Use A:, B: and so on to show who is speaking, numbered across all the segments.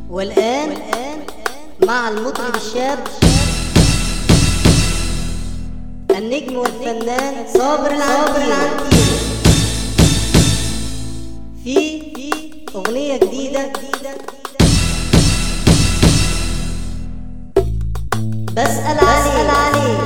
A: والآن مع المطرب الشاب النجم والفنان صابر العنتيل في أغنية جديدة بسأل عليك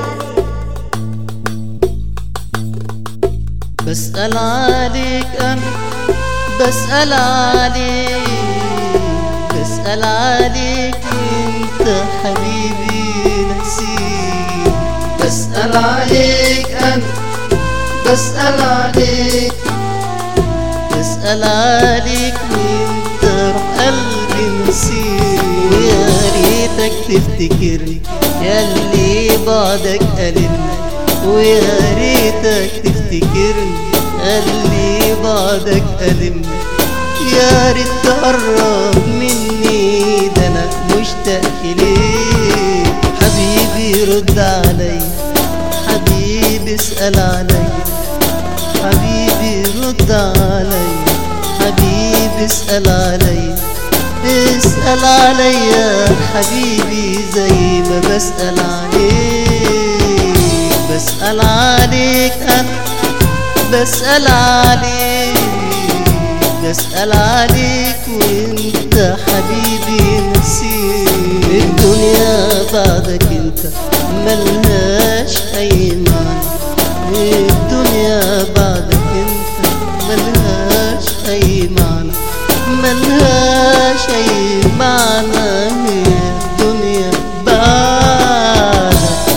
B: بسأل عليك أنا بسأل عليك بسأل عليك انت حبيبي نسيت بسأل عليك أنا بسأل عليك بسأل عليك وانت روح قلبي نسيت يا ريتك تفتكرني ياللي بعدك قلبني ويا ريتك تفتكرني اللي بعدك ألمني يا ريت تقرب مني ده انا مشتاق ليك حبيبي رد علي حبيبي اسأل علي حبيبي رد علي حبيبي اسأل علي اسأل عليا حبيبي زي ما بسأل عليك بسأل عليك أنا بسأل عليك بسأل عليك وانت حبيبي نسيت الدنيا بعدك انت ملهاش اي معنى الدنيا بعدك انت ملهاش اي معنى ملهاش اي معنى الدنيا بعدك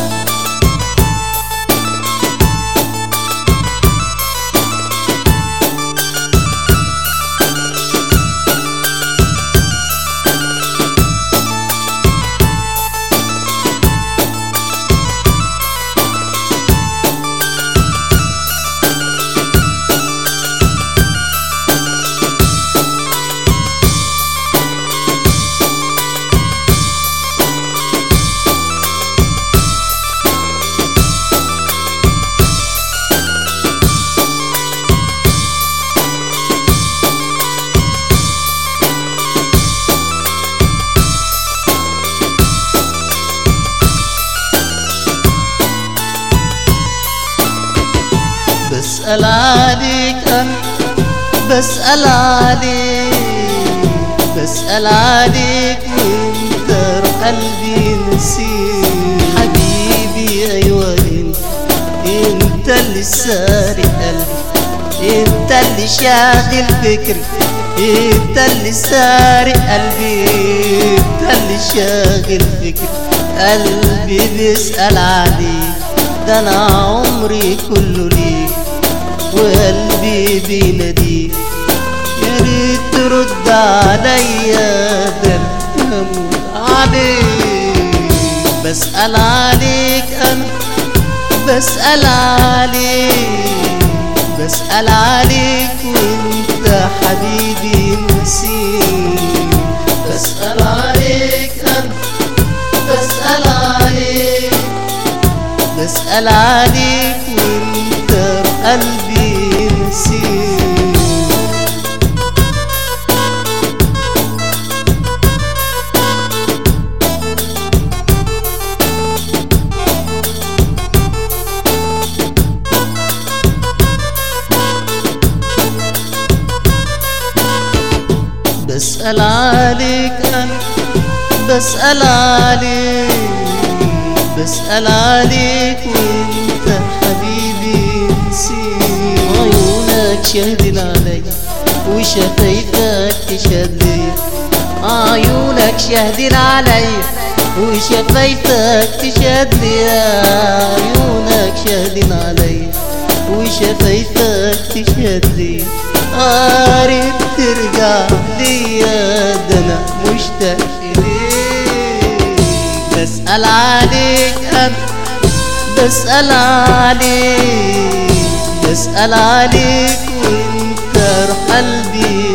B: بسأل عليك أنا بسأل عليك بسأل عليك وانت روح قلبي نسيت حبيبي أيوة انت انت اللي سارق قلبي انت اللي شاغل فكري انت اللي سارق قلبي انت اللي شاغل فكري قلبي بيسأل عليك ده انا عمري كله ليك وقلبي بيناديك يا ريت ترد عليا ده أنا هموت عليك بسأل عليك انا بسأل عليك بسأل عليك وانت حبيبي نسيت بسأل عليك انا بسأل عليك بسأل عليك وانت قلبي نسيت بسأل عليك أنا بسأل عليك بسأل عليك وانت حبيبي نسيت عيونك شهدن علي وشفايفك تشهد لي عيونك شهدن علي وشفايفك تشهد لي عيونك شهدن علي وشفايفك تشهد لي قارب ترجع ليا ده انا مشتاق ليك بسأل عليك أنا بسأل عليك بسأل عليك وانت روح قلبي